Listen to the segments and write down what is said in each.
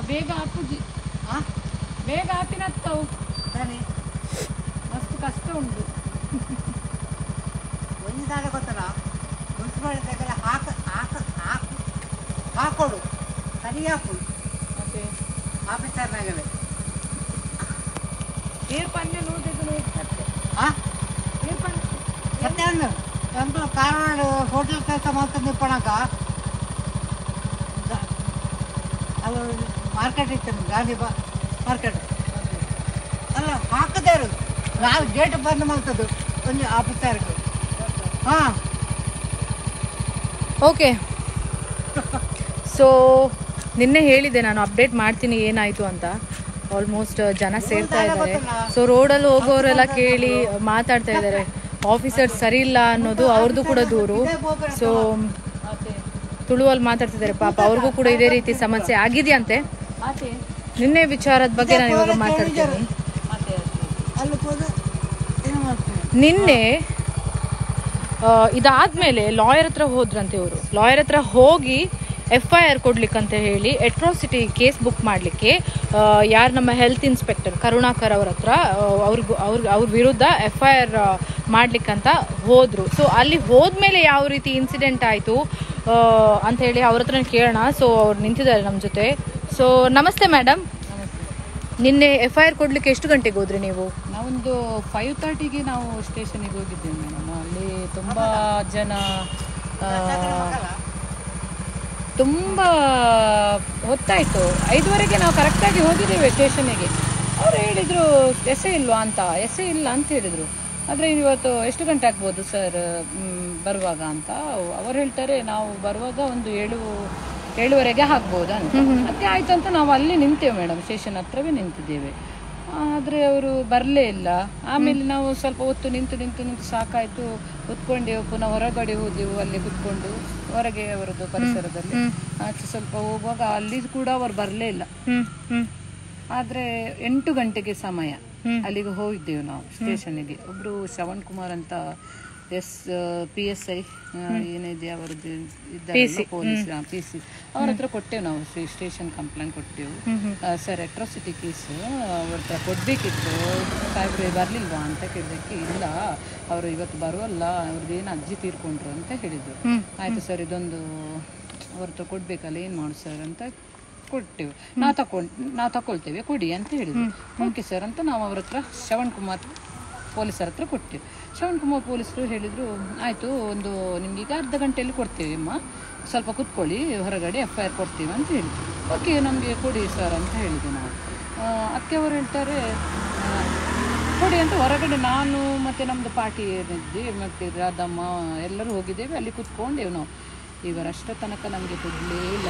ಬೇಗ ಆಪುಜಿ ಹಾ ಬೇಗ ಆಪಿನತ್ತವು ಸರಿ ಮಸ್ತ್ ಕಷ್ಟ ಉಂಟು ಒಂದು ದಾರ ಗೊತ್ತಲ್ಲ ಮುನ್ಸಿಪಾಲಿಟಿ దగ్గర ಹಾಕ ಹಾಕ ಹಾಕು ಹಾಕೊಡು ಸರಿ ಹಾಕು ಮತ್ತೆ ಆಫೀಸರ್ನಾಗಲೇ ಏರ್ ಪನ್ನೆ ನೋಡಿದ್ದು ನೋಡ್ತದೆ ಹಾ ಏರ್ ಪನ್ನೆ ಸತ್ಯಾಂಗ ಎಂತ ಕಾರವಾರ ಹೋಟೆಲ್ ಕೆಲಸ ಮಾಡ್ತಂದು ಪಣಕ ಅದು ಮಾರ್ಕೆಟ್ ಇತ್ತು ಗಾಂಧಿ ಬಾ ಮಾರ್ಕೆಟ್ ಅಲ್ಲ ಹಾಕದೇ ಇರೋದು ನಾವು ಗೇಟ್ ಬಂದ್ ಮಾಡ್ತದ್ದು ಒಂದು ಆಫೀಸರ್ಗೆ ಹಾಂ ಓಕೆ ಸೊ ನಿನ್ನೆ ಹೇಳಿದೆ ನಾನು ಅಪ್ಡೇಟ್ ಮಾಡ್ತೀನಿ ಏನಾಯ್ತು ಅಂತ ಆಲ್ಮೋಸ್ಟ್ ಜನ ಸೇರ್ತಾ ಇದ್ದಾರೆ ಸೊ ರೋಡಲ್ಲಿ ಹೋಗೋರೆಲ್ಲ ಕೇಳಿ ಮಾತಾಡ್ತಾ ಇದ್ದಾರೆ ಆಫೀಸರ್ ಸರಿ ಇಲ್ಲ ಅನ್ನೋದು ಅವ್ರದ್ದು ಕೂಡ ದೂರು ಸೊ ಮತ್ತೆ ತುಳುವಲ್ಲಿ ಮಾತಾಡ್ತಿದ್ದಾರೆ ಪಾಪ ಅವ್ರಿಗೂ ಕೂಡ ಇದೇ ರೀತಿ ಸಮಸ್ಯೆ ಆಗಿದೆಯಂತೆ ಮತ್ತೆ ನಿನ್ನೆ ವಿಚಾರದ ಬಗ್ಗೆ ನಾನು ಇವಾಗ ಮಾತಾಡ್ತೀನಿ ಮತ್ತೆ ಅಲ್ಲಿ ಹೋದ್ರೆ ಏನು ಮಾಡ್ತೀನಿ ನಿನ್ನೆ ಆ, ಇದಾದ್ಮೇಲೆ ಲಾಯರ್ ಹತ್ರ ಹೋದ್ರಂತೆ ಇವರು ಲಾಯರ್ ಹತ್ರ ಹೋಗಿ ಎಫ್ ಐ ಆರ್ ಕೊಡ್ಲಿಕ್ಕಂತ ಹೇಳಿ ಎಟ್ರಾಸಿಟಿ ಕೇಸ್ ಬುಕ್ ಮಾಡಲಿಕ್ಕೆ ಯಾರು ನಮ್ಮ ಹೆಲ್ತ್ ಇನ್ಸ್ಪೆಕ್ಟರ್ ಕರುಣಾಕರ್ ಅವ್ರ ಹತ್ರ ಅವ್ರಿಗೂ ಅವ್ರ ಅವ್ರ ವಿರುದ್ಧ ಎಫ್ ಐ ಆರ್ ಮಾಡ್ಲಿಕ್ಕಂತ ಹೋದ್ರು ಸೊ ಅಲ್ಲಿ ಹೋದ್ಮೇಲೆ ಯಾವ ರೀತಿ ಇನ್ಸಿಡೆಂಟ್ ಆಯಿತು ಅಂತ ಹೇಳಿ ಅವ್ರ ಹತ್ರ ಕೇಳೋಣ ಸೊ ಅವ್ರು ನಿಂತಿದ್ದಾರೆ ನಮ್ಮ ಜೊತೆ ಸೊ ನಮಸ್ತೆ ಮೇಡಮ್ ನಿನ್ನೆ ಎಫ್ ಐ ಆರ್ ಕೊಡ್ಲಿಕ್ಕೆ ಎಷ್ಟು ಗಂಟೆಗೆ ಹೋದ್ರಿ ನೀವು ನಾವೊಂದು ಫೈವ್ ತರ್ಟಿಗೆ ನಾವು ಸ್ಟೇಷನಿಗೆ ಹೋಗಿದ್ದೇವೆ ಮೇಡಮ್ ಅಲ್ಲಿ ತುಂಬ ಜನ ಆ, ತುಂಬ ಹೊತ್ತಾಯಿತು ಐದುವರೆಗೆ ನಾವು ಕರೆಕ್ಟಾಗಿ ಹೋಗಿದ್ದೇವೆ ಸ್ಟೇಷನಿಗೆ ಅವರು ಹೇಳಿದರು ಎಸೆ ಇಲ್ವಾ ಅಂತ ಎಸೆ ಇಲ್ಲ ಅಂತ ಹೇಳಿದರು ಆದರೆ ಇವತ್ತು ಎಷ್ಟು ಗಂಟೆ ಆಗ್ಬೋದು ಸರ್ ಬರುವಾಗ ಅಂತ ಅವರು ಹೇಳ್ತಾರೆ ನಾವು ಬರುವಾಗ ಒಂದು ಏಳು ಏಳುವರೆಗೆ ಆಗ್ಬೋದು ಅಂತ ಮತ್ತೆ ಆಯ್ತು ಅಂತ ನಾವು ಅಲ್ಲಿ ನಿಂತೇವೆ ಮೇಡಮ್ ಸ್ಟೇಷನ್ ಹತ್ರವೇ ನಿಂತಿದ್ದೇವೆ ಆದರೆ ಅವರು ಬರಲೇ ಇಲ್ಲ ಆಮೇಲೆ ನಾವು ಸ್ವಲ್ಪ ಹೊತ್ತು ನಿಂತು ನಿಂತು ನಿಂತು ಸಾಕಾಯ್ತು ಕುತ್ಕೊಂಡೆವು ಪುನಃ ಹೊರಗಡೆ ಹೋದೆವು ಅಲ್ಲಿ ಕುತ್ಕೊಂಡು ಹೊರಗೆ ಅವರದ್ದು ಪರಿಸರದಲ್ಲಿ ಆಚೆ ಸ್ವಲ್ಪ ಹೋಗುವಾಗ ಅಲ್ಲಿ ಕೂಡ ಅವರು ಬರಲೇ ಇಲ್ಲ ಹ್ಮ್ ಹ್ಮ್ ಆದರೆ ಎಂಟು ಗಂಟೆಗೆ ಸಮಯ ಅಲ್ಲಿಗೆ ಹೋಗಿದ್ದೆವು ನಾವು ಸ್ಟೇಷನ್ಗೆ ಒಬ್ರು ಶ್ರವಣ್ ಕುಮಾರ್ ಅಂತ ಎಸ್ ಪಿ ಎಸ್ ಐ ಏನಿದೆ ಅವರದ್ದು ಇದ್ದಾರೆ ಪೊಲೀಸ್ ಪಿ ಸಿ ಅವ್ರ ಹತ್ರ ಕೊಟ್ಟೆವು ನಾವು ಸ್ಟೇಷನ್ ಕಂಪ್ಲೇಂಟ್ ಕೊಟ್ಟೆವು ಸರ್ ಅಟ್ರಾಸಿಟಿ ಕೇಸ್ ಅವ್ರ ಹತ್ರ ಕೊಡಬೇಕಿತ್ತು ಸಾಹೇಬ್ರೆ ಬರಲಿಲ್ವಾ ಅಂತ ಕೇಳಿದಕ್ಕೆ ಇಲ್ಲ ಅವರು ಇವತ್ತು ಬರುವಲ್ಲ ಅವ್ರದ್ದು ಏನು ಅಜ್ಜಿ ತೀರ್ಕೊಂಡ್ರು ಅಂತ ಹೇಳಿದ್ರು ಆಯ್ತು ಸರ್ ಇದೊಂದು ಅವ್ರ ಹತ್ರ ಕೊಡ್ಬೇಕಲ್ಲ ಏನು ಮಾಡು ಸರ್ ಅಂತ ಕೊಟ್ಟೆವು ನಾವು ತಕೊಂಡ್ ನಾವು ತಕೊಳ್ತೇವೆ ಕೊಡಿ ಅಂತ ಹೇಳಿದ್ರು ಓಕೆ ಸರ್ ಅಂತ ನಾವು ಅವ್ರ ಹತ್ರ ಶ್ರವಣ್ ಕುಮಾರ್ ಪೊಲೀಸರ ಹತ್ರ ಕೊಟ್ಟೆವು ಶ್ರವಣ್ ಕುಮಾರ್ ಪೊಲೀಸರು ಹೇಳಿದರು ಆಯಿತು ಒಂದು ನಿಮ್ಗೆ ಈಗ ಅರ್ಧ ಗಂಟೆಯಲ್ಲಿ ಕೊಡ್ತೇವೆ ಅಮ್ಮ ಸ್ವಲ್ಪ ಕುತ್ಕೊಳ್ಳಿ ಹೊರಗಡೆ ಎಫ್ ಐ ಆರ್ ಕೊಡ್ತೀವಿ ಅಂತ ಹೇಳಿದ್ರು ಓಕೆ ನಮಗೆ ಕೊಡಿ ಸರ್ ಅಂತ ಹೇಳಿದೆ ನಾವು ಆ, ಅಕ್ಕೆ ಅವರು ಹೇಳ್ತಾರೆ ಆ, ಕೊಡಿ ಅಂತ ಹೊರಗಡೆ ನಾನು ಮತ್ತು ನಮ್ಮದು ಪಾರ್ಟಿ ಏನಿದ್ದೆ ಮತ್ತು ರಾಧಮ್ಮ ಎಲ್ಲರೂ ಹೋಗಿದ್ದೇವೆ ಅಲ್ಲಿ ಕುತ್ಕೊಂಡೇವು ನಾವು ಇವರಷ್ಟ ತನಕ ನಮಗೆ ಕೊಡಲೇ ಇಲ್ಲ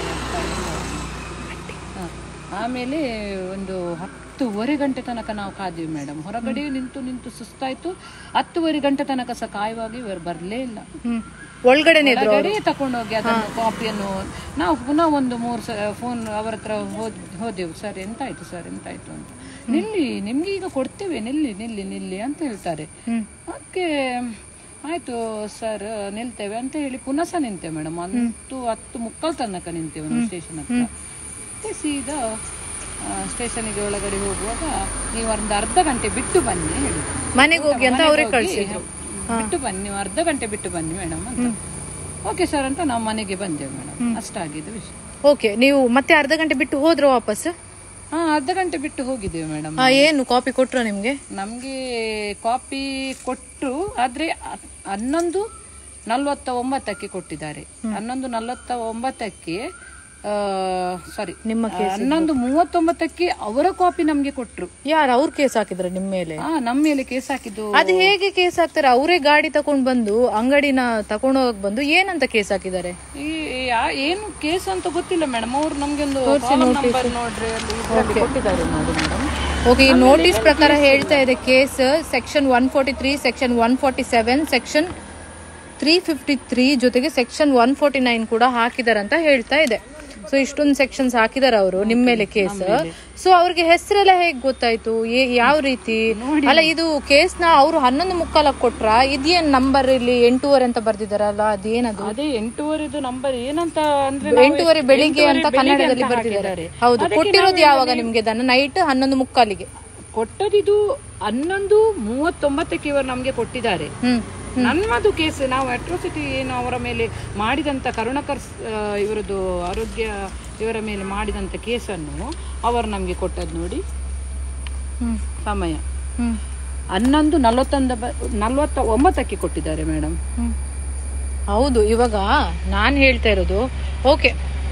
ಹ. ಆಮೇಲೆ ಒಂದು ಹತ್ತುವರೆ ಗಂಟೆ ತನಕ ನಾವು ಕಾದ್ವಿ ಮೇಡಮ್ ಹೊರಗಡೆ ನಿಂತು ನಿಂತು ಸುಸ್ತಾಯ್ತು ಹತ್ತುವರೆ ಗಂಟೆ ತನಕ ಸಹ ಕಾಯುವಾಗ ಇವರು ಬರಲೇ ಇಲ್ಲ ಹ್ಮ್ ಒಳಗಡೆನೆ ಹೊರಗಡೆ ತಕೊಂಡೋಗಿ ಅದನ್ನು ಕಾಪಿಯನ್ನು ನಾವು ಪುನಃ ಒಂದು ಮೂರು ಸ ಫೋನ್ ಅವರ ಹತ್ರ ಹೋದ್ ಹೋದೆವು ಸರ್ ಎಂತಾಯ್ತು ಸರ್ ಎಂತಾಯ್ತು ಅಂತ ನಿಲ್ಲಿ ನಿಮ್ಗೆ ಈಗ ಕೊಡ್ತೇವೆ ನಿಲ್ಲಿ ನಿಲ್ಲಿ ನಿಲ್ಲಿ ಅಂತ ಹೇಳ್ತಾರೆ ಅದಕ್ಕೆ ಆಯ್ತು ಸರ್ ನಿಲ್ತೇವೆ ಅಂತ ಹೇಳಿ ಪುನಃ ಸಹ ನಿಂತೇವೆ ಮೇಡಮ್ ಹತ್ತು ಹತ್ತು ಮುಕ್ಕಾಲ್ ತನಕ ನಿಂತೇವೆ ನಾವು ಸ್ಟೇಷನ್ ಹತ್ರ ಮತ್ತೆ ಸೀದಾ ಸ್ಟೇಷನಿಗೆ ಒಳಗಡೆ ಹೋಗುವಾಗ ನೀವು ಒಂದು ಅರ್ಧ ಗಂಟೆ ಬಿಟ್ಟು ಬನ್ನಿ ಹೇಳಿದ್ರು ಮನೆಗೆ ಹೋಗಿ ಅಂತ ಅವರೇ ಮನೆಗೆ ಕಳ್ಸಿದ್ರು ಹೋಗಿ ಬಿಟ್ಟು ಬನ್ನಿ ನೀವು ಅರ್ಧ ಗಂಟೆ ಬಿಟ್ಟು ಬನ್ನಿ ಮೇಡಮ್ ಅಂತ ಓಕೆ ಸರ್ ಅಂತ ನಾವು ಮನೆಗೆ ಬಂದೆವು ಮೇಡಮ್ ಅಷ್ಟಾಗಿದ್ದು ವಿಷಯ ಓಕೆ ನೀವು ಮತ್ತೆ ಅರ್ಧ ಗಂಟೆ ಬಿಟ್ಟು ಹೋದ್ರ ವಾಪಸ್ ಹಾ ಅರ್ಧ ಗಂಟೆ ಬಿಟ್ಟು ಹೋಗಿದ್ದೇವೆ ಮೇಡಮ್ ಆ, ಏನು ಕಾಪಿ ಕೊಟ್ರ ನಿಮ್ಗೆ ನಮಗೆ ಕಾಪಿ ಕೊಟ್ಟರು ಆದ್ರೆ ಹ- ಹನ್ನೊಂದು ನಲ್ವತ್ತ ಒಂಬತ್ತಕ್ಕೆ ಕೊಟ್ಟಿದ್ದಾರೆ ಹನ್ನೊಂದು ನಲ್ವತ್ತ ಒಂಬತ್ತಕ್ಕೆ ಸಾರಿ ನಿಮ್ಮ ಹನ್ನೊಂದು ಮೂವತ್ತೊಂಬತ್ತಕ್ಕೆ ಅವರ ಕಾಪಿ ನಮ್ಗೆ ಕೊಟ್ರು ಯಾರು ಅವ್ರ ಕೇಸ್ ಹಾಕಿದ್ರ ನಿಮ್ ಮೇಲೆ ಹಾ ನಮ್ಮ ಮೇಲೆ ಕೇಸ್ ಹಾಕಿದ್ದು ಅದು ಹೇಗೆ ಕೇಸ್ ಹಾಕ್ತಾರೆ ಅವರೇ ಗಾಡಿ ತಕೊಂಡ್ ಬಂದು ಅಂಗಡಿನ ತಕೊಂಡ್ ಹೋಗಕ್ ಬಂದು ಏನಂತ ಕೇಸ್ ಹಾಕಿದ್ದಾರೆ ಈ ಯಾ- ಏನು ಕೇಸ್ ಅಂತ ಗೊತ್ತಿಲ್ಲ ಮೇಡಮ್ ಅವ್ರು ನಮ್ಗೆ ಒಂದು ನಂಬರ್ ನೋಡ್ರಿ ಅಲ್ಲಿ ಇದ್ರಲ್ಲಿ ಕೊಟ್ಟಿದ್ದಾರೆ ನೋಡಿ ಮೇಡಮ್ ಓಕೆ ಈ ನೋಟಿಸ್ ಪ್ರಕಾರ ಹೇಳ್ತಾ ಇದೆ case section one forty three section one forty seven section three fifty three ಜೊತೆಗೆ ಸೆಕ್ಷನ್ ಒನ್ ಫೋರ್ಟಿ ನೈನ್ ಕೂಡ ಹಾಕಿದಾರಂತ ಹೇಳ್ತಾ ಇದೆ ಸೊ ಇಷ್ಟೊಂದು ಸೆಕ್ಷನ್ಸ್ ಹಾಕಿದಾರ ಅವರು ನಿಮ್ಮ ಮೇಲೆ ಕೇಸ್ ಸೊ ಅವ್ರಿಗೆ ಹೆಸರೆಲ್ಲ ಹೇಗ್ ಗೊತ್ತಾಯ್ತು ಏ- ಯಾವ ರೀತಿ ಅಲ್ಲ ಇದು ಕೇಸ್ ನ ಅವ್ರು ಹನ್ನೊಂದು ಮುಕ್ಕಾಲಕ್ ಕೊಟ್ರ ಇದೇನ್ ನಂಬರ್ ಇಲ್ಲಿ ಎಂಟೂವರೆ ಅಂತ ಬರ್ದಿದಾರಲ್ಲ ಅದೇನದು ಅದೇ ಎಂಟೂವರೆದು ನಂಬರ್ ಏನಂತ ಅಂದ್ರೆ ನಾವು ಎಂಟೂವರೆ ಬೆಳಿಗ್ಗೆ ಅಂತ ಎಂಟೂವರೆ ಬೆಳಿಗ್ಗೆ ಕನ್ನಡದಲ್ಲಿ ಅಂತ ಬರ್ದಿದ್ದಾರೆ ಹಾಕಿದ್ದಾರೆ. ಹೌದು ಅದಕ್ಕೆ ಕೊಟ್ಟಿರೋದು ನಾವು ಯಾವಾಗ ನಿಮ್ಗೆ ದನ ನೈಟ್ ಹನ್ನೊಂದು ಮುಕ್ಕಾಲಿಗೆ ಕೊಟ್ಟದಿದು ಹನ್ನೊಂದು ಮೂವತ್ತೊಂಬತ್ತಕ್ಕೆ ಇವರು ನಮ್ಗೆ ಕೊಟ್ಟಿದ್ದಾರೆ ಹ್ಮ್ ನಮ್ಮದು ಕೇಸ್ ನಾವು ಅಟ್ರೋಸಿಟಿ ಏನು ಅವರ ಮೇಲೆ ಮಾಡಿದಂತ ಕರುಣಾಕರ್ ಸ್- ಆ, ಇವರದ್ದು ಆರೋಗ್ಯ ಇವರ ಮೇಲೆ ಮಾಡಿದಂತ ಕೇಸನ್ನು ಅವರು ನಮ್ಗೆ ಕೊಟ್ಟದ್ದು ನೋಡಿ ಹ್ಮ್ ಸಮಯ ಹ್ಮ್ ಹನ್ನೊಂದು ನಲವತ್ತೊಂದ ನಲವತ್ತ ಒಂಬತ್ತಕ್ಕೆ ಕೊಟ್ಟಿದ್ದಾರೆ ಮೇಡಮ್ ಹ್ಮ್. ಹೌದು ಇವಾಗ ನಾನು ಹೇಳ್ತಾ ಇರೋದು ಓಕೆ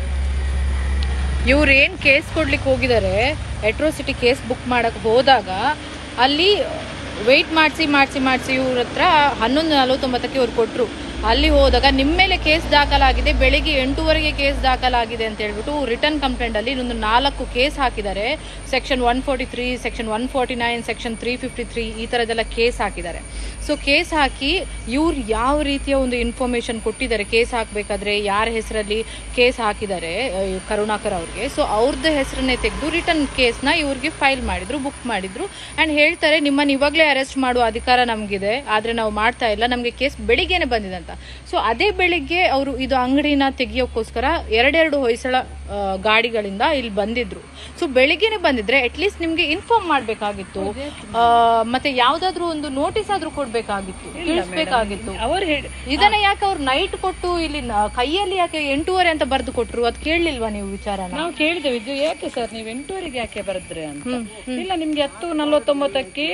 ಇವ್ರು ಏನ್ ಕೇಸ್ ಕೊಡ್ಲಿಕ್ಕೆ ಹೋಗಿದ್ದಾರೆ ಎಟ್ರೋಸಿಟಿ ಕೇಸ್ ಬುಕ್ ಮಾಡಕ್ ಹೋದಾಗ ಅಲ್ಲಿ ವೆಯ್ಟ್ ಮಾಡಿಸಿ ಮಾಡಿಸಿ ಮಾಡಿಸಿ ಇವ್ರ ಹತ್ರ ಹನ್ನೊಂದು ನಲವತ್ತೊಂಬತ್ತಕ್ಕೆ ಇವ್ರು ಕೊಟ್ರು ಅಲ್ಲಿ ಹೋದಾಗ ನಿಮ್ಮ ಮೇಲೆ ಕೇಸ್ ದಾಖಲಾಗಿದೆ ಬೆಳಿಗ್ಗೆ ಎಂಟೂವರೆಗೆ ಕೇಸ್ ದಾಖಲಾಗಿದೆ ಅಂತ ಹೇಳ್ಬಿಟ್ಟು ರಿಟರ್ನ್ ಕಂಪ್ಲೇಂಟ್ ಅಲ್ಲಿ ಇನ್ನೊಂದು ನಾಲ್ಕು ಕೇಸ್ ಹಾಕಿದ್ದಾರೆ section one forty three section one forty nine section three fifty three ಈ ಥರದ್ದೆಲ್ಲ ಕೇಸ್ ಹಾಕಿದ್ದಾರೆ ಸೊ ಕೇಸ್ ಹಾಕಿ ಇವ್ರು ಯಾವ ರೀತಿಯ ಒಂದು ಇನ್ಫಾರ್ಮೇಶನ್ ಕೊಟ್ಟಿದ್ದಾರೆ ಕೇಸ್ ಹಾಕಬೇಕಾದ್ರೆ ಯಾರ ಹೆಸರಲ್ಲಿ ಕೇಸ್ ಹಾಕಿದ್ದಾರೆ ಆ, ಈ ಕರುಣಾಕರ್ ಅವ್ರಿಗೆ ಸೊ ಅವ್ರದ್ದು ಹೆಸರನ್ನೇ ತೆಗೆದು ರಿಟರ್ನ್ ಕೇಸ್ನ ಇವ್ರಿಗೆ ಫೈಲ್ ಮಾಡಿದ್ರು ಬುಕ್ ಮಾಡಿದ್ರು ಆ್ಯಂಡ್ ಹೇಳ್ತಾರೆ ನಿಮ್ಮನ್ನು ಇವಾಗಲೇ ಅರೆಸ್ಟ್ ಮಾಡುವ ಅಧಿಕಾರ ನಮಗಿದೆ ಆದರೆ ನಾವು ಮಾಡ್ತಾ ಇಲ್ಲ ನಮಗೆ ಕೇಸ್ ಬೆಳಿಗ್ಗೆನೆ ಬಂದಿದೆ ಅಂತ ಸೊ ಅದೇ ಬೆಳಿಗ್ಗೆ ಅವರು ಇದು ಅಂಗಡಿನ ತೆಗಿಯೋಕ್ಕೋಸ್ಕರ ಎರಡೆರಡು ಹೊಯ್ಸಳ ಆ, ಗಾಡಿಗಳಿಂದ ಇಲ್ಲಿ ಬಂದಿದ್ರು ಸೊ ಬೆಳಿಗ್ಗೆನೆ ಬಂದಿದ್ರೆ ಅಟ್ಲೀಸ್ಟ್ ನಿಮ್ಗೆ ಇನ್ಫಾರ್ಮ್ ಮಾಡ್ಬೇಕಾಗಿತ್ತು ಆ, ಮತ್ತೆ ಯಾವ್ದಾದ್ರು ಒಂದು ನೋಟಿಸ್ ಆದ್ರೂ ಕೊಡ್ಬೇಕಾಗಿತ್ತು ತಿಳಿಸ್ಬೇಕಾಗಿತ್ತು ಅವರು ಹೇಳಿ ಇದನ್ನ ಯಾಕೆ ಅವ್ರು ನೈಟ್ ಕೊಟ್ಟು ಇಲ್ಲಿ ನ- ಕೈಯಲ್ಲಿ ಯಾಕೆ ಎಂಟೂವರೆ ಅಂತ ಬರ್ದು ಕೊಟ್ರು ಅದ್ ಕೇಳಲಿಲ್ವಾ ನೀವು ವಿಚಾರನ ನಾವು ಕೇಳಿದೆವು ಇದು ಯಾಕೆ ಸರ್ ನೀವು ಎಂಟೂವರೆಗೆ ಯಾಕೆ ಬರೆದ್ರೆ ಅಂತ ಇಲ್ಲ ನಿಮ್ಗೆ ಹತ್ತು ನಲವತ್ತೊಂಬತ್ತಕ್ಕೆ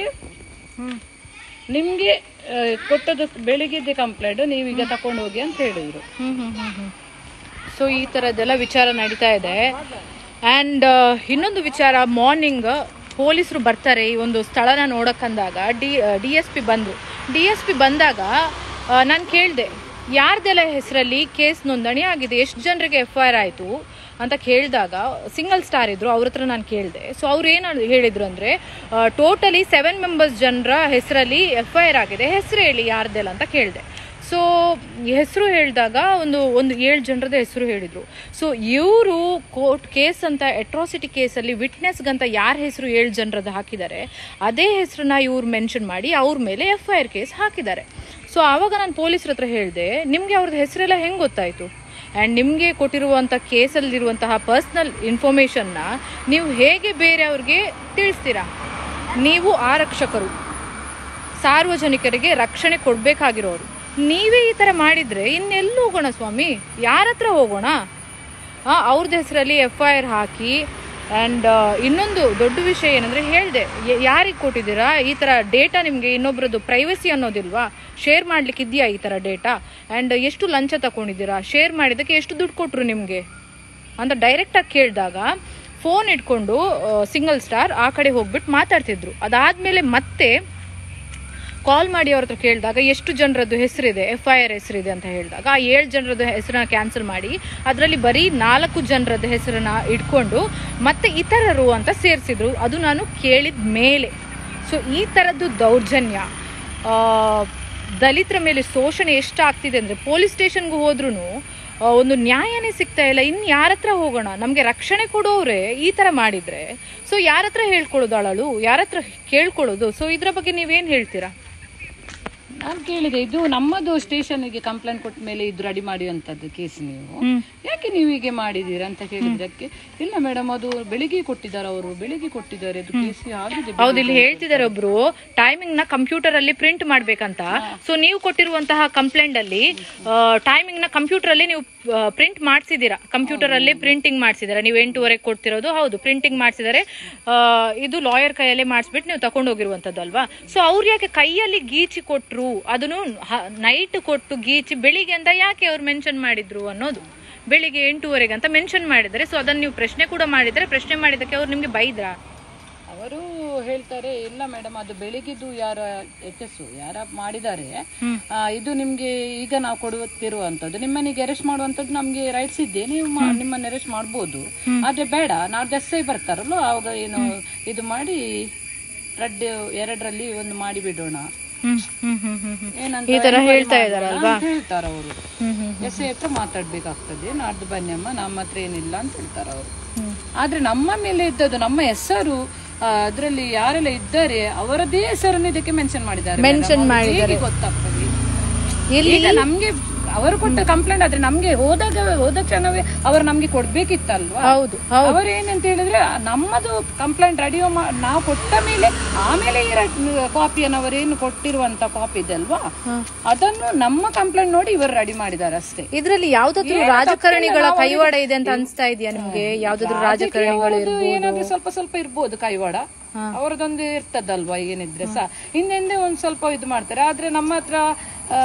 ನಿಮ್ಗೆ ಆ, ಕೊಟ್ಟದ್ದು ಬೆಳಿಗ್ಗೆದ್ದೆ ಕಂಪ್ಲೇಂಟ್ ನೀವೀಗ ತಕೊಂಡು ಹೋಗಿ ಅಂತ ಹೇಳಿದ್ರು ಸೊ ಈ ತರದ್ದೆಲ್ಲ ವಿಚಾರ ನಡೀತಾ ಇದೆ ಆ್ಯಂಡ್ ಇನ್ನೊಂದು ವಿಚಾರ ಮಾರ್ನಿಂಗ್ ಪೊಲೀಸರು ಬರ್ತಾರೆ ಈ ಒಂದು ಸ್ಥಳನ ನೋಡಕ್ಕಂದಾಗ ಡಿ ಡಿ ಎಸ್ ಪಿ ಬಂದರು ಡಿ ಎಸ್ ಪಿ ಬಂದಾಗ ನಾನು ಕೇಳಿದೆ ಯಾರ್ದೆಲ್ಲ ಹೆಸರಲ್ಲಿ ಕೇಸ್ ನೋಂದಣಿ ಆಗಿದೆ ಎಷ್ಟು ಜನರಿಗೆ ಎಫ್ ಐ ಆರ್ ಆಯಿತು ಅಂತ ಕೇಳಿದಾಗ ಸಿಂಗಲ್ ಸ್ಟಾರ್ ಇದ್ರು ಅವ್ರ ಹತ್ರ ನಾನು ಕೇಳಿದೆ ಸೊ ಅವ್ರು ಏನು ಹೇಳಿದ್ರು ಅಂದರೆ ಟೋಟಲಿ ಸೆವೆನ್ ಮೆಂಬರ್ಸ್ ಜನರ ಹೆಸರಲ್ಲಿ ಎಫ್ ಐ ಆರ್ ಆಗಿದೆ ಹೆಸರು ಹೇಳಿ ಯಾರ್ದೆಲ್ಲ ಅಂತ ಕೇಳಿದೆ ಸೊ ಹೆಸರು ಹೇಳಿದಾಗ ಒಂದು ಒಂದು ಏಳು ಜನರದ ಹೆಸರು ಹೇಳಿದ್ರು ಸೊ ಇವರು ಕೋರ್ಟ್ ಕೇಸ್ ಅಂತ ಅಟ್ರಾಸಿಟಿ ಕೇಸಲ್ಲಿ ವಿಟ್ನೆಸ್ಗಂತ ಯಾರ ಹೆಸರು ಏಳು ಜನರದ್ದು ಹಾಕಿದ್ದಾರೆ ಅದೇ ಹೆಸರನ್ನ ಇವ್ರು ಮೆನ್ಷನ್ ಮಾಡಿ ಅವ್ರ ಮೇಲೆ ಎಫ್ ಐ ಆರ್ ಕೇಸ್ ಹಾಕಿದ್ದಾರೆ ಸೊ ಆವಾಗ ನಾನು ಪೊಲೀಸರ ಹತ್ರ ಹೇಳಿದೆ ನಿಮಗೆ ಅವ್ರದ್ದು ಹೆಸರೆಲ್ಲ ಹೆಂಗೆ ಗೊತ್ತಾಯಿತು ಆ್ಯಂಡ್ ನಿಮಗೆ ಕೊಟ್ಟಿರುವಂಥ ಕೇಸಲ್ಲಿರುವಂತಹ ಪರ್ಸ್ನಲ್ ಇನ್ಫಾರ್ಮೇಷನ್ನ ನೀವು ಹೇಗೆ ಬೇರೆಯವ್ರಿಗೆ ತಿಳಿಸ್ತೀರಾ ನೀವು ಆರಕ್ಷಕರು ಸಾರ್ವಜನಿಕರಿಗೆ ರಕ್ಷಣೆ ಕೊಡಬೇಕಾಗಿರೋರು ನೀವೇ ಈ ಥರ ಮಾಡಿದರೆ ಇನ್ನೆಲ್ಲೂ ಹೋಗೋಣ ಸ್ವಾಮಿ ಯಾರ ಹತ್ರ ಹೋಗೋಣ ಅವ್ರದ್ದು ಹೆಸರಲ್ಲಿ ಎಫ್ ಐ ಆರ್ ಹಾಕಿ ಆ್ಯಂಡ್ ಇನ್ನೊಂದು ದೊಡ್ಡ ವಿಷಯ ಏನಂದರೆ ಹೇಳಿದೆ ಯಾರಿಗೆ ಕೊಟ್ಟಿದ್ದೀರಾ ಈ ಥರ ಡೇಟಾ ನಿಮಗೆ ಇನ್ನೊಬ್ರದ್ದು ಪ್ರೈವಸಿ ಅನ್ನೋದಿಲ್ವಾ ಶೇರ್ ಮಾಡ್ಲಿಕ್ಕೆ ಇದೆಯಾ ಈ ಥರ ಡೇಟಾ ಆ್ಯಂಡ್ ಎಷ್ಟು ಲಂಚ ತಗೊಂಡಿದ್ದೀರಾ ಶೇರ್ ಮಾಡಿದ್ದಕ್ಕೆ ಎಷ್ಟು ದುಡ್ಡು ಕೊಟ್ಟರು ನಿಮಗೆ ಅಂತ ಡೈರೆಕ್ಟಾಗಿ ಕೇಳಿದಾಗ ಫೋನ್ ಇಟ್ಕೊಂಡು ಸಿಂಗಲ್ ಸ್ಟಾರ್ ಆ ಕಡೆ ಹೋಗ್ಬಿಟ್ಟು ಮಾತಾಡ್ತಿದ್ರು ಅದಾದಮೇಲೆ ಮತ್ತೆ ಕಾಲ್ ಮಾಡಿ ಅವ್ರ ಹತ್ರ ಕೇಳಿದಾಗ ಎಷ್ಟು ಜನರದ್ದು ಹೆಸರಿದೆ ಎಫ್ ಐ ಆರ್ ಹೆಸರಿದೆ ಅಂತ ಹೇಳಿದಾಗ ಆ ಏಳು ಜನರದ್ದು ಹೆಸರನ್ನ ಕ್ಯಾನ್ಸಲ್ ಮಾಡಿ ಅದರಲ್ಲಿ ಬರೀ ನಾಲ್ಕು ಜನರದ್ದು ಹೆಸರನ್ನ ಇಟ್ಕೊಂಡು ಮತ್ತೆ ಇತರರು ಅಂತ ಸೇರಿಸಿದ್ರು ಅದು ನಾನು ಕೇಳಿದ ಮೇಲೆ ಸೊ ಈ ಥರದ್ದು ದೌರ್ಜನ್ಯ ಆ, ದಲಿತರ ಮೇಲೆ ಶೋಷಣೆ ಎಷ್ಟಾಗ್ತಿದೆ ಅಂದರೆ ಪೊಲೀಸ್ ಸ್ಟೇಷನ್ಗೆ ಹೋದ್ರೂ ಒಂದು ನ್ಯಾಯನೇ ಸಿಗ್ತಾ ಇಲ್ಲ ಇನ್ನು ಯಾರ ಹತ್ರ ಹೋಗೋಣ ನಮಗೆ ರಕ್ಷಣೆ ಕೊಡೋವ್ರೆ ಈ ಥರ ಮಾಡಿದರೆ ಸೊ ಯಾರ ಹತ್ರ ಹೇಳ್ಕೊಳ್ಳೋದು ಅಳಲು ಯಾರ ಹತ್ರ ಕೇಳ್ಕೊಳ್ಳೋದು ಸೊ ಇದ್ರ ಬಗ್ಗೆ ನೀವೇನು ಹೇಳ್ತೀರಾ ನಾನು ಕೇಳಿದೆ ಇದು ನಮ್ಮದು ಸ್ಟೇಷನ್ಗೆ ಕಂಪ್ಲೇಂಟ್ ಕೊಟ್ಟ ಮೇಲೆ ಇದು ರೆಡಿ ಮಾಡುವಂತದ್ದು ಕೇಸ್ ನೀವು ಯಾಕೆ ನೀವು ಹೀಗೆ ಮಾಡಿದ್ದೀರಾ ಅಂತ ಕೇಳಿದ್ದಕ್ಕೆ ಇಲ್ಲ ಮೇಡಮ್ ಅದು ಬೆಳಿಗ್ಗೆ ಕೊಟ್ಟಿದ್ದಾರೆ ಅವರು ಬೆಳಿಗ್ಗೆ ಕೊಟ್ಟಿದ್ದಾರೆ ಅದು ಕೇಸ್ ಆಗಿದೆ ಹೌದು ಇಲ್ಲಿ ಹೇಳ್ತಿದ್ದಾರೆ ಒಬ್ರು ಟೈಮಿಂಗ್ ನ ಕಂಪ್ಯೂಟರ್ ಅಲ್ಲಿ ಪ್ರಿಂಟ್ ಮಾಡ್ಬೇಕಂತ ಸೊ ನೀವು ಕೊಟ್ಟಿರುವಂತಹ ಕಂಪ್ಲೇಂಟ್ ಅಲ್ಲಿ ಟೈಮಿಂಗ್ ನ ಕಂಪ್ಯೂಟರ್ ಅಲ್ಲಿ ನೀವು ಪ್ರಿಂಟ್ ಮಾಡಿಸಿದೀರಾ ಕಂಪ್ಯೂಟರ್ ಅಲ್ಲಿ ಪ್ರಿಂಟಿಂಗ್ ಮಾಡಿಸಿದಾರೆ ನೀವು ಎಂಟೂವರೆಗೆ ಕೊಡ್ತಿರೋದು ಹೌದು ಪ್ರಿಂಟಿಂಗ್ ಮಾಡಿಸಿದರೆ ಇದು ಲಾಯರ್ ಕೈಯಲ್ಲೇ ಮಾಡಿಸ್ಬಿಟ್ಟು ನೀವು ತಗೊಂಡು ಹೋಗಿರುವಂತದ್ದು ಅಲ್ವಾ ಸೊ ಅವ್ರು ಯಾಕೆ ಕೈಯಲ್ಲಿ ಗೀಚಿ ಕೊಟ್ರು ಅದನ್ನು ನೈಟ್ ಕೊಟ್ಟು ಗೀಚಿ ಬೆಳಿಗ್ಗೆ ಅಂತ ಯಾಕೆ ಅವ್ರು ಮೆನ್ಷನ್ ಮಾಡಿದ್ರು ಅನ್ನೋದು ಬೆಳಿಗ್ಗೆ ಎಂಟೂವರೆಗೆ ಅಂತ ಮೆನ್ಷನ್ ಮಾಡಿದರೆ ಸೊ ಅದನ್ನು ನೀವು ಪ್ರಶ್ನೆ ಕೂಡ ಮಾಡಿದರೆ ಪ್ರಶ್ನೆ ಮಾಡಿದ್ದಕ್ಕೆ ಅವ್ರು ನಿಮ್ಗೆ ಬೈದ್ರಾ ಅವರು ಹೇಳ್ತಾರೆ ಇಲ್ಲ ಮೇಡಮ್ ಅದು ಬೆಳಿಗ್ಗೆದು ಯಾರ ಎಚ್ ಎಸ್ ಯಾರ ಮಾಡಿದ್ದಾರೆ ಆ, ಇದು ನಿಮ್ಗೆ ಈಗ ನಾವು ಕೊಡುತ್ತಿರುವಂತದ್ದು ನಿಮ್ಮನಿಗೆ ಅರೆಸ್ಟ್ ಮಾಡುವಂತದ್ದು ನಮ್ಗೆ ರೈಟ್ಸ್ ಇದೆ ನೀವು ಮಾ- ನಿಮ್ಮನ್ನ ಅರೆಸ್ಟ್ ಮಾಡ್ಬೋದು ಆದ್ರೆ ಬೇಡ ನಾಡ್ದು ಎಸ್ ಐ ಬರ್ತಾರಲ್ಲ ಅವಾಗ ಏನು ಇದು ಮಾಡಿ ರೆಡ್ ಎರಡರಲ್ಲಿ ಒಂದು ಮಾಡಿ ಬಿಡೋಣ ಹ್ಮ್ ಹ್ಮ್ ಹ್ಮ್ ಹ್ಮ್ ಹ್ಮ್ ಏನಂತ ಈ ತರ enquiry ಹೇಳ್ತಾ ಮಾಡುವ ಇದಾರಲ್ವಾ? ಅಂತ ಹೇಳ್ತಾರೆ ಅವರು ಹ್ಮ್ ಹ್ಮ್ ಎಸ್ ಐ ಹತ್ರ ಮಾತಾಡ್ಬೇಕಾಗ್ತದೆ ನಾಡ್ದು ಬನ್ನಿ ಅಮ್ಮ ನಮ್ಮ ಹತ್ರ ಏನಿಲ್ಲ ಅಂತ ಹೇಳ್ತಾರೆ ಅವರು ಆದ್ರೆ ನಮ್ಮ ಮೇಲೆ ಇದ್ದದ್ದು ನಮ್ಮ ಹೆಸರು ಅದರಲ್ಲಿ ಯಾರೆಲ್ಲ ಇದ್ದಾರೆ ಅವರದೇ ಹೆಸರನ್ನು ಇದಕ್ಕೆ ಮೆನ್ಷನ್ ಮಾಡಿದ್ದಾರೆ Mention madam. ಅವ್ರಿಗೆ ಮಾಡಿದ್ದಾರೆ. ಹೇಗೆ ಗೊತ್ತಾಗ್ತದೆ ಇಲ್ಲಿ ಈಗ ನಮ್ಗೆ ಅವರು ಕೊಟ್ಟ ಕಂಪ್ಲೇಂಟ್ ಆದ್ರೆ ನಮ್ಗೆ ಹೋದಾಗ ಹೋದ ಕ್ಷಣವೇ ಅವರು ನಮ್ಗೆ ಕೊಡ್ಬೇಕಿತ್ತಲ್ವಾ ಹೌದು ಹೌದು ಅವರು ಏನಂತ ಹೇಳಿದ್ರೆ ನಮ್ಮದು ಕಂಪ್ಲೇಂಟ್ ರೆಡಿ ನಾವು ಕೊಟ್ಟ ಮೇಲೆ ಆಮೇಲೆ ಈ ಕಾಪಿಯನ್ನು ಅವರೇನು ಕೊಟ್ಟಿರುವಂತ ಕಾಪಿ ಇದೆ ಅಲ್ವಾ ಅದನ್ನು ನಮ್ಮ ಕಂಪ್ಲೇಂಟ್ ನೋಡಿ ಇವರು ರೆಡಿ ಮಾಡಿದ್ದಾರೆ ಅಷ್ಟೇ ಇದ್ರಲ್ಲಿ ಯಾವ್ದಾದ್ರು ರಾಜಕಾರಣಿಗಳ ಕೈವಾಡ ಇದೆ ಅಂತ ಅನ್ಸ್ತಾ ಇದೆಯಾ ನಿಮ್ಗೆ ಯಾವ್ದಾದ್ರು ರಾಜಕಾರಣಿಗಳು ಅವ್ರದ್ದು ಏನಾದ್ರೂ ಸ್ವಲ್ಪ ಸ್ವಲ್ಪ ಇರ್ಬೋದು ಕೈವಾಡ ಅವರದೊಂದು ಇರ್ತದಲ್ವಾ ಏನಿದ್ರೆ ಸಹ ಹಿಂದೆ ಹಿಂದೆ ಒಂದ್ ಸ್ವಲ್ಪ ಇದು ಮಾಡ್ತಾರೆ ಆದ್ರೆ ನಮ್ಮ ಹತ್ರ ಆ,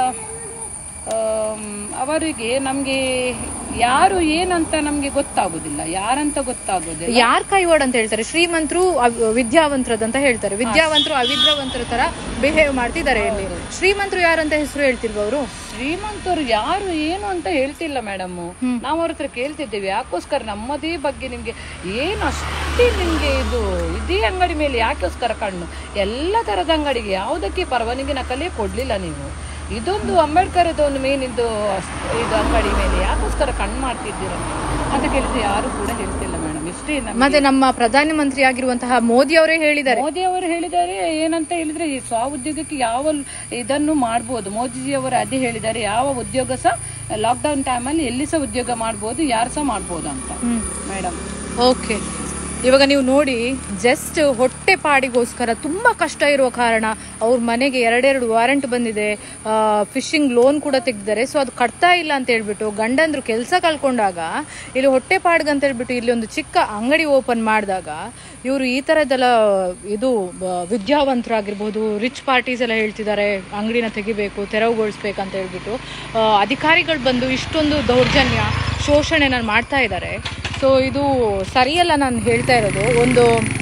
ಆಮ್, ಅವರಿಗೆ ನಮ್ಗೆ ಯಾರು ಏನಂತ ನಮ್ಗೆ ಗೊತ್ತಾಗುದಿಲ್ಲ ಯಾರಂತ ಗೊತ್ತಾಗೋದಿಲ್ಲ ಯಾರ್ ಕೈವಾಡ ಅಂತ ಹೇಳ್ತಾರೆ ಶ್ರೀಮಂತರು ಅವ್- ವಿದ್ಯಾವಂತರದಂತ ಹೇಳ್ತಾರೆ ವಿದ್ಯಾವಂತರು ಅವಿದ್ಯಾವಂತರ ತರ ಬಿಹೇವ್ ಮಾಡ್ತಿದ್ದಾರೆ ಇಲ್ಲಿ ಶ್ರೀಮಂತರು ಯಾರಂತ ಹೆಸರು ಹೇಳ್ತಿಲ್ವ ಅವರು ಶ್ರೀಮಂತರು ಯಾರು ಏನು ಅಂತ ಹೇಳ್ತಿಲ್ಲ ಮೇಡಮ್ ನಾವು ಅವ್ರ ಹತ್ರ ಕೇಳ್ತಿದ್ದೇವೆ ಯಾಕೋಸ್ಕರ ನಮ್ಮದೇ ಬಗ್ಗೆ ನಿಮ್ಗೆ ಏನು ಅಷ್ಟೇ ನಿಮ್ಗೆ ಇದು ಇದೇ ಅಂಗಡಿ ಮೇಲೆ ಯಾಕೋಸ್ಕರ ಕಣ್ಣು ಎಲ್ಲ ತರದ ಅಂಗಡಿಗೆ ಯಾವುದಕ್ಕೆ ಪರವಾನಗಿ ನಕಲೇ ಕೊಡ್ಲಿಲ್ಲ ನೀವು ಇದೊಂದು ಅಂಬೇಡ್ಕರ್ ಒಂದು ಮೇನ್ ಇದು ಅಷ್ಟ್- ಇದು ಅಂಗಡಿ ಮೇಲೆ ಯಾಕೋಸ್ಕರ ಕಣ್ಣು ಮಾಡ್ತಿದ್ದೀರ ಅಂತ ಕೇಳಿದ್ರೆ ಯಾರು ಕೂಡ ಹೇಳ್ತಿಲ್ಲ ಮೇಡಮ್ ಇಷ್ಟೇ ನಮ್ಗೆ ಮತ್ತೆ ನಮ್ಮ ಪ್ರಧಾನ ಮಂತ್ರಿ ಆಗಿರುವಂತಹ ಮೋದಿ ಅವರೇ ಹೇಳಿದ್ದಾರೆ ಮೋದಿ ಅವರು ಹೇಳಿದ್ದಾರೆ ಏನಂತ ಹೇಳಿದ್ರೆ ಈ ಸ್ವ ಉದ್ಯೋಗಕ್ಕೆ ಯಾವ ಇದನ್ನು ಮಾಡ್ಬೋದು ಮೋದಿಜಿ ಅವರು ಅದೇ ಹೇಳಿದ್ದಾರೆ ಯಾವ ಉದ್ಯೋಗ ಸಹ ಲಾಕ್ಡೌನ್ ಟೈಮಲ್ಲಿ ಎಲ್ಲಿ ಸಹ ಉದ್ಯೋಗ ಮಾಡ್ಬೋದು ಯಾರು ಸಹ ಮಾಡ್ಬೋದು ಅಂತ ಮೇಡಮ್ ಓಕೆ ಇವಾಗ ನೀವು ನೋಡಿ ಜಸ್ಟ್ ಹೊಟ್ಟೆ ಪಾಡಿಗೋಸ್ಕರ ತುಂಬ ಕಷ್ಟ ಇರುವ ಕಾರಣ ಅವ್ರ ಮನೆಗೆ ಎರಡೆರಡು ವಾರಂಟ್ ಬಂದಿದೆ ಫಿಶಿಂಗ್ ಲೋನ್ ಕೂಡ ತೆಗೆದಿದ್ದಾರೆ ಸೊ ಅದು ಕಟ್ತಾ ಇಲ್ಲ ಅಂತ ಹೇಳ್ಬಿಟ್ಟು ಗಂಡಂದ್ರು ಕೆಲಸ ಕಳ್ಕೊಂಡಾಗ ಇಲ್ಲಿ ಹೊಟ್ಟೆ ಪಾಡ್ಗಂತ ಹೇಳ್ಬಿಟ್ಟು ಇಲ್ಲಿ ಒಂದು ಚಿಕ್ಕ ಅಂಗಡಿ ಓಪನ್ ಮಾಡಿದಾಗ ಇವರು ಈ ಥರದ್ದೆಲ್ಲ ಇದು ಬ- ವಿದ್ಯಾವಂತರಾಗಿರ್ಬೋದು ರಿಚ್ ಪಾರ್ಟೀಸ್ ಎಲ್ಲ ಹೇಳ್ತಿದ್ದಾರೆ ಅಂಗಡಿನ ತೆಗಿಬೇಕು ತೆರವುಗೊಳಿಸ್ಬೇಕಂತ ಹೇಳ್ಬಿಟ್ಟು ಆ, ಅಧಿಕಾರಿಗಳು ಬಂದು ಇಷ್ಟೊಂದು ದೌರ್ಜನ್ಯ ಶೋಷಣೆ ನಾನು ಮಾಡ್ತಾ ಇದ್ದಾರೆ ಸೊ ಇದು ಸರಿಯಲ್ಲ ನಾನು ಹೇಳ್ತಾ ಇರೋದು ಒಂದು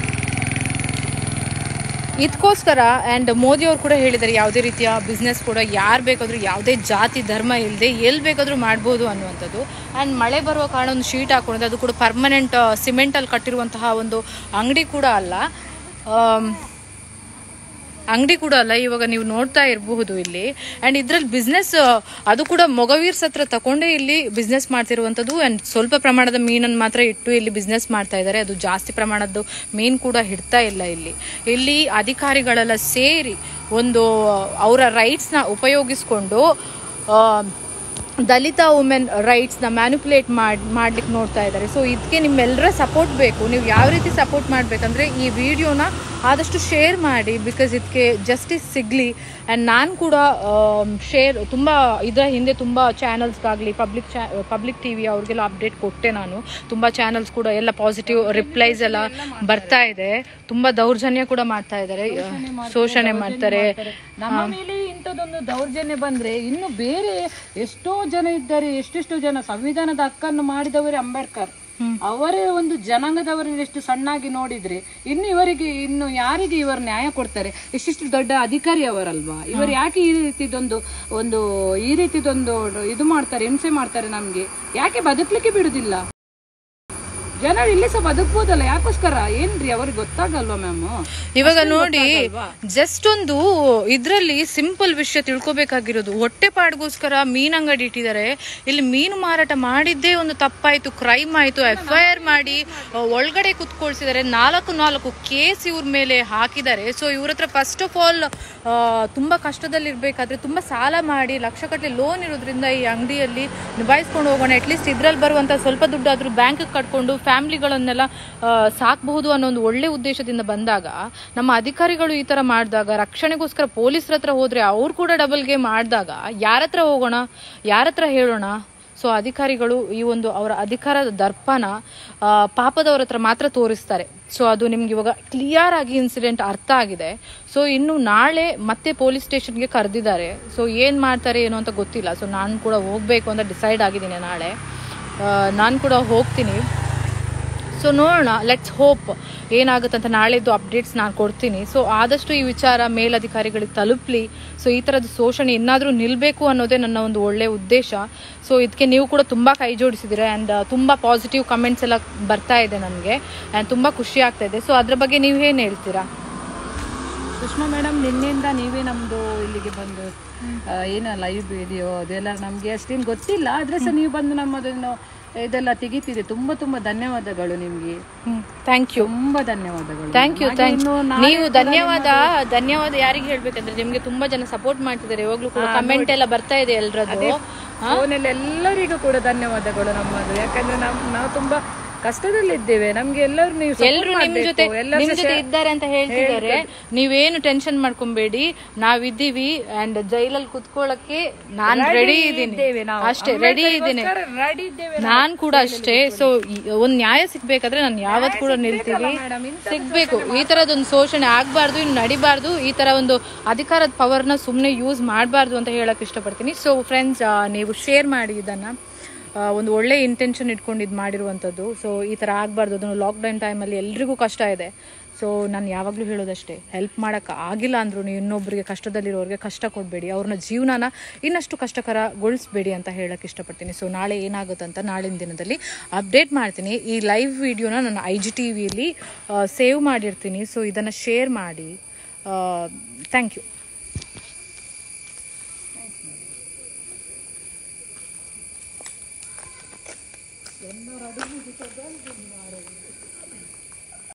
ಇದಕ್ಕೋಸ್ಕರ ಆ್ಯಂಡ್ ಮೋದಿ ಅವರು ಕೂಡ ಹೇಳಿದ್ದಾರೆ ಯಾವುದೇ ರೀತಿಯ ಬಿಸ್ನೆಸ್ ಕೂಡ ಯಾರು ಬೇಕಾದರೂ ಯಾವುದೇ ಜಾತಿ ಧರ್ಮ ಇಲ್ಲದೆ ಎಲ್ಲಿ ಬೇಕಾದರೂ ಮಾಡ್ಬೋದು ಅನ್ನುವಂಥದ್ದು ಆ್ಯಂಡ್ ಮಳೆ ಬರುವ ಕಾರಣ ಒಂದು ಶೀಟ್ ಹಾಕೊಂಡಿದೆ ಅದು ಕೂಡ ಪರ್ಮನೆಂಟ್ ಸಿಮೆಂಟಲ್ಲಿ ಕಟ್ಟಿರುವಂತಹ ಒಂದು ಅಂಗಡಿ ಕೂಡ ಅಲ್ಲ ಆಮ್, ಅಂಗಡಿ ಕೂಡ ಅಲ್ಲ ಇವಾಗ ನೀವು ನೋಡ್ತಾ ಇರಬಹುದು ಇಲ್ಲಿ ಆ್ಯಂಡ್ ಇದ್ರಲ್ಲಿ ಬಿಸ್ನೆಸ್ ಅದು ಕೂಡ ಮೊಗವೀರ್ಸ್ ಹತ್ರ ತಗೊಂಡೇ ಇಲ್ಲಿ ಬಿಸ್ನೆಸ್ ಮಾಡ್ತಿರುವಂಥದ್ದು ಆ್ಯಂಡ್ ಸ್ವಲ್ಪ ಪ್ರಮಾಣದ ಮೀನನ್ನು ಮಾತ್ರ ಇಟ್ಟು ಇಲ್ಲಿ ಬಿಸ್ನೆಸ್ ಮಾಡ್ತಾ ಇದ್ದಾರೆ ಅದು ಜಾಸ್ತಿ ಪ್ರಮಾಣದ್ದು ಮೀನು ಕೂಡ ಹಿಡ್ತಾ ಇಲ್ಲ ಇಲ್ಲಿ ಇಲ್ಲಿ ಅಧಿಕಾರಿಗಳೆಲ್ಲ ಸೇರಿ ಒಂದು ಅವರ ರೈಟ್ಸ್ನ ಉಪಯೋಗಿಸ್ಕೊಂಡು ಆ, ದಲಿತ ವುಮೆನ್ ರೈಟ್ಸ್ನ ಮ್ಯಾನಿಪುಲೇಟ್ ಮಾಡಿ ಮಾಡ್ಲಿಕ್ಕೆ ನೋಡ್ತಾ ಇದ್ದಾರೆ ಸೊ ಇದಕ್ಕೆ ನಿಮ್ಮೆಲ್ಲರ ಸಪೋರ್ಟ್ ಬೇಕು ನೀವು ಯಾವ ರೀತಿ ಸಪೋರ್ಟ್ ಮಾಡಬೇಕಂದ್ರೆ ಈ ವಿಡಿಯೋನ ಆದಷ್ಟು ಶೇರ್ ಮಾಡಿ ಬಿಕಾಸ್ ಇದಕ್ಕೆ ಜಸ್ಟಿಸ್ ಸಿಗಲಿ ಆ್ಯಂಡ್ ನಾನು ಕೂಡ ಶೇರ್ ತುಂಬ ಇದರ ಹಿಂದೆ ತುಂಬ ಚಾನಲ್ಸ್ಗಾಗಲಿ ಪಬ್ಲಿಕ್ ಚಾ ಪಬ್ಲಿಕ್ ಟಿ ವಿ ಅವ್ರಿಗೆಲ್ಲ ಅಪ್ಡೇಟ್ ಕೊಟ್ಟೆ ನಾನು ತುಂಬ ಚಾನಲ್ಸ್ ಕೂಡ ಎಲ್ಲ ಪಾಸಿಟಿವ್ ರಿಪ್ಲೈಸ್ ಎಲ್ಲ ಬರ್ತಾ ಇದೆ ತುಂಬ ದೌರ್ಜನ್ಯ ಕೂಡ ಮಾಡ್ತಾ ಇದ್ದಾರೆ ಶೋಷಣೆ ಮಾಡ್ತಾರೆ ನಮ್ಮ ಮೇಲೆ ಇಂಥದ್ದೊಂದು ದೌರ್ಜನ್ಯ ಬಂದ್ರೆ ಇನ್ನು ಬೇರೆ ಎಷ್ಟೋ ಜನ ಇದ್ದಾರೆ ಎಷ್ಟೆಷ್ಟೋ ಜನ ಸಂವಿಧಾನದ ಹಕ್ಕನ್ನು ಮಾಡಿದವರೇ ಅಂಬೇಡ್ಕರ್ ಅವರೇ ಒಂದು ಜನಾಂಗದವರನ್ನ ಎಷ್ಟು ಸಣ್ಣಾಗಿ ನೋಡಿದ್ರೆ ಇನ್ನು ಇವರಿಗೆ ಇನ್ನು ಯಾರಿಗೆ ಇವರು ನ್ಯಾಯ ಕೊಡ್ತಾರೆ ಎಷ್ಟಿಷ್ಟು ದೊಡ್ಡ ಅಧಿಕಾರಿ ಅವರಲ್ವಾ ಇವರು ಯಾಕೆ ಈ ರೀತಿದೊಂದು ಒಂದು ಈ ರೀತಿದೊಂದು ಇದು ಮಾಡ್ತಾರೆ ಹಿಂಸೆ ಮಾಡ್ತಾರೆ ನಮ್ಗೆ ಯಾಕೆ ಬದುಕ್ಲಿಕ್ಕೆ ಬಿಡುದಿಲ್ಲ ಜನರು ಇಲ್ಲಿ ಸಹ ಬದುಕ್ಬೋದಲ್ಲ ಯಾಕೋಸ್ಕರ ಏನ್ರಿ ಅವ್ರಿಗೆ ಗೊತ್ತಾಗಲ್ವಾ ಮ್ಯಾಮ್ ಇವಾಗ ನೋಡಿ ಜಸ್ಟ್ ಒಂದು ಇದ್ರಲ್ಲಿ ಸಿಂಪಲ್ ವಿಷಯ ತಿಳ್ಕೊಬೇಕಾಗಿರೋದು ಹೊಟ್ಟೆ ಪಾಡ್ಗೋಸ್ಕರ ಮೀನ್ ಅಂಗಡಿ ಇಟ್ಟಿದ್ದಾರೆ ಇಲ್ಲಿ ಮೀನು ಮಾರಾಟ ಮಾಡಿದ್ದೇ ಒಂದು ತಪ್ಪಾಯ್ತು ಕ್ರೈಮ್ ಆಯ್ತು ಎಫ್ ಐ ಆರ್ ಮಾಡಿ ಆ, ಒಳಗಡೆ ಕುತ್ಕೊಳ್ಸಿದ್ದಾರೆ ನಾಲ್ಕು ನಾಲ್ಕು ಕೇಸ್ ಇವ್ರ ಮೇಲೆ ಹಾಕಿದ್ದಾರೆ ಸೊ ಇವ್ರ ಹತ್ರ ಫಸ್ಟ್ ಆಫ್ ಆಲ್ ತುಂಬಾ ಕಷ್ಟದಲ್ಲಿ ಇರ್ಬೇಕಾದ್ರೆ ತುಂಬಾ ಸಾಲ ಮಾಡಿ ಲಕ್ಷಗಟ್ಟಲೆ ಲೋನ್ ಇರೋದ್ರಿಂದ ಈ ಅಂಗಡಿಯಲ್ಲಿ ನಿಭಾಯಿಸ್ಕೊಂಡು ಹೋಗೋಣ ಅಟ್ಲೀಸ್ಟ್ ಇದ್ರಲ್ಲಿ ಬರುವಂತ ಸ್ವಲ್ಪ ದುಡ್ಡಾದ್ರೂ ಬ್ಯಾಂಕ್ ಕಟ್ಕೊಂಡು ಫ್ಯಾಮಿಲಿಗಳನ್ನೆಲ್ಲ ಸಾಕಬಹುದು ಅನ್ನೋ ಒಂದು ಒಳ್ಳೆ ಉದ್ದೇಶದಿಂದ ಬಂದಾಗ ನಮ್ಮ ಅಧಿಕಾರಿಗಳು ಈ ತರ ಮಾಡಿದಾಗ ರಕ್ಷಣೆಗೋಸ್ಕರ ಪೊಲೀಸರ ಹತ್ರ ಹೋದ್ರೆ ಅವ್ರು ಕೂಡ ಡಬಲ್ ಗೇಮ್ ಆಡಿದಾಗ ಯಾರ ಹತ್ರ ಹೋಗೋಣ ಯಾರ ಹತ್ರ ಹೇಳೋಣ ಸೊ ಅಧಿಕಾರಿಗಳು ಈ ಒಂದು ಅವರ ಅಧಿಕಾರದ ದರ್ಪನ ಆ, ಪಾಪದವರ ಹತ್ರ ಮಾತ್ರ ತೋರಿಸ್ತಾರೆ ಸೊ ಅದು ನಿಮ್ಗೆ ಇವಾಗ ಕ್ಲಿಯರ್ ಆಗಿ ಇನ್ಸಿಡೆಂಟ್ ಅರ್ಥ ಆಗಿದೆ ಸೊ ಇನ್ನು ನಾಳೆ ಮತ್ತೆ ಪೊಲೀಸ್ ಸ್ಟೇಷನ್ಗೆ ಕರೆದಿದ್ದಾರೆ ಸೊ ಏನು ಮಾಡ್ತಾರೆ ಏನು ಅಂತ ಗೊತ್ತಿಲ್ಲ ಸೊ ನಾನು ಕೂಡ ಹೋಗಬೇಕು ಅಂತ ಡಿಸೈಡ್ ಆಗಿದ್ದೀನಿ ನಾಳೆ ನಾನು ಕೂಡ ಹೋಗ್ತೀನಿ ಸೊ ನೋಡೋಣ ಲೆಟ್ಸ್ ಹೋಪ್ ಏನಾಗುತ್ತಂತ ನಾಳೆದ್ದು ಅಪ್ಡೇಟ್ಸ್ ನಾನು ಕೊಡ್ತೀನಿ ಸೊ ಆದಷ್ಟು ಈ ವಿಚಾರ ಮೇಲಧಿಕಾರಿಗಳಿಗೆ ತಲುಪಲಿ ಸೊ ಈ ಥರದ ಶೋಷಣೆ ಇನ್ನಾದರೂ ನಿಲ್ಲಬೇಕು ಅನ್ನೋದೇ ನನ್ನ ಒಂದು ಒಳ್ಳೆಯ ಉದ್ದೇಶ ಸೊ ಇದಕ್ಕೆ ನೀವು ಕೂಡ ತುಂಬ ಕೈ ಜೋಡಿಸಿದ್ದೀರಾ ಆ್ಯಂಡ್ ತುಂಬ ಪಾಸಿಟಿವ್ ಕಮೆಂಟ್ಸ್ ಎಲ್ಲ ಬರ್ತಾ ಇದೆ ನನಗೆ ಆ್ಯಂಡ್ ತುಂಬ ಖುಷಿ ಆಗ್ತಾ ಇದೆ ಸೊ ಅದ್ರ ಬಗ್ಗೆ ನೀವು ಏನು ಹೇಳ್ತೀರಾ ಸುಷ್ಮಾ ಮೇಡಮ್ ನಿನ್ನೆಯಿಂದ ನೀವೇ ನಮ್ದು ಇಲ್ಲಿಗೆ ಬಂದು ಆ, ಏನ ಲೈವ್ ವಿಡಿಯೋ ಅದೆಲ್ಲ ನಮ್ಗೆ ಅಷ್ಟೇನು ಗೊತ್ತಿಲ್ಲ ಆದ್ರೆ ಸಹ ನೀವು ಬಂದು ನಮ್ಮದನ್ನು ಇದೆಲ್ಲ ತೆಗಿತೀರಿ ತುಂಬಾ ತುಂಬಾ ಧನ್ಯವಾದಗಳು ನಿಮ್ಗೆ ಥ್ಯಾಂಕ್ ಯು ತುಂಬಾ ಧನ್ಯವಾದಗಳು ಥ್ಯಾಂಕ್ ಯು ಹಾಗೆ ಥ್ಯಾಂಕ್ ಇನ್ನು ನಾಳೆ ನೀವು ಧನ್ಯವಾದ ಧನ್ಯವಾದ ಯಾರಿಗೆ ಹೇಳ್ಬೇಕಂದ್ರೆ ನಿಮ್ಗೆ ತುಂಬಾ ಜನ ಸಪೋರ್ಟ್ ಮಾಡ್ತಿದ್ದಾರೆ ಯಾವಾಗ್ಲೂ ಕೂಡ ಕಮೆಂಟ್ ಎಲ್ಲ ಬರ್ತಾ ಇದೆ ಎಲ್ರದ್ದು ಫೋನಲ್ಲಿ ಎಲ್ಲರಿಗೂ ಕೂಡ ಧನ್ಯವಾದಗಳು ನಮ್ಮದು ಯಾಕಂದ್ರೆ ನಮ್ ನಾವು ತುಂಬಾ ಕಷ್ಟದಲ್ಲಿದ್ದೇವೆ ನಮ್ಗೆ ಎಲ್ಲರೂ ನೀವು support ಎಲ್ರು ನಿಮ್ ಮಾಡ್ಬೇಕು. ಜೊತೆ ಎಲ್ಲರೂ ನಿಮ್ ಸಹ ಜೊತೆ ಇದ್ದಾರೆ ಅಂತ ಹೇಳ್ತಿದ್ದಾರೆ ನೀವೇನು ಟೆನ್ಷನ್ ಮಾಡ್ಕೊಂಬೇಡಿ ನಾವಿದ್ದೀವಿ ಅಂಡ್ ಜೈಲಲ್ಲಿ ಕುತ್ಕೊಳ್ಳಕ್ಕೆ ನಾನ್ ರೆಡಿ ಇದ್ದೀನಿ ಇದ್ದೇವೆ ನಾವು. ಅಷ್ಟೇ ರೆಡಿ ಇದ್ದೀನಿ ರೆಡಿ ಇದ್ದೇವೆ ನಾನ್ ಕೂಡ ಅಷ್ಟೇ ಸೊ ಒಂದ್ ನ್ಯಾಯ ಸಿಗ್ಬೇಕಾದ್ರೆ ನಾನು ಯಾವತ್ ಕೂಡ ನಿಲ್ತೀವಿ ಸಿಗ್ಬೇಕು ಈ ತರದೊಂದು ಶೋಷಣೆ ಆಗ್ಬಾರ್ದು ಇನ್ನು ನಡಿಬಾರ್ದು ಈ ತರ ಒಂದು ಅಧಿಕಾರದ ಪವರ್ನ ಸುಮ್ಮನೆ ಯೂಸ್ ಮಾಡಬಾರ್ದು ಅಂತ ಹೇಳಕ್ ಇಷ್ಟಪಡ್ತೀನಿ ಸೊ ಫ್ರೆಂಡ್ಸ್ ನೀವು ಶೇರ್ ಮಾಡಿ ಇದನ್ನ ಆ, ಒಂದು ಒಳ್ಳೆ ಇಂಟೆನ್ಷನ್ ಇಟ್ಕೊಂಡು ಇದು ಮಾಡಿರುವಂಥದ್ದು ಸೊ ಈ ಥರ ಆಗಬಾರ್ದು ಅದನ್ನು ಲಾಕ್ಡೌನ್ ಟೈಮಲ್ಲಿ ಎಲ್ರಿಗೂ ಕಷ್ಟ ಇದೆ ಸೊ ನಾನು ಯಾವಾಗಲೂ ಹೇಳೋದಷ್ಟೇ ಹೆಲ್ಪ್ ಮಾಡೋಕ್ಕೆ ಆಗಿಲ್ಲ ಅಂದ್ರೂ ನೀವು ಇನ್ನೊಬ್ಬರಿಗೆ ಕಷ್ಟದಲ್ಲಿರೋರಿಗೆ ಕಷ್ಟ ಕೊಡಬೇಡಿ ಅವ್ರನ್ನ ಜೀವನನ ಇನ್ನಷ್ಟು ಕಷ್ಟಕರಗೊಳಿಸ್ಬೇಡಿ ಅಂತ ಹೇಳಕ್ಕೆ ಇಷ್ಟಪಡ್ತೀನಿ ಸೊ ನಾಳೆ ಏನಾಗುತ್ತಂತ ನಾಳಿನ ದಿನದಲ್ಲಿ ಅಪ್ಡೇಟ್ ಮಾಡ್ತೀನಿ ಈ ಲೈವ್ ವಿಡಿಯೋನ ನಾನು ಐ ಜಿ ಟಿ ವಿಯಲ್ಲಿ ಸೇವ್ ಮಾಡಿರ್ತೀನಿ ಸೊ ಇದನ್ನು ಶೇರ್ ಮಾಡಿ ಥ್ಯಾಂಕ್ ಯು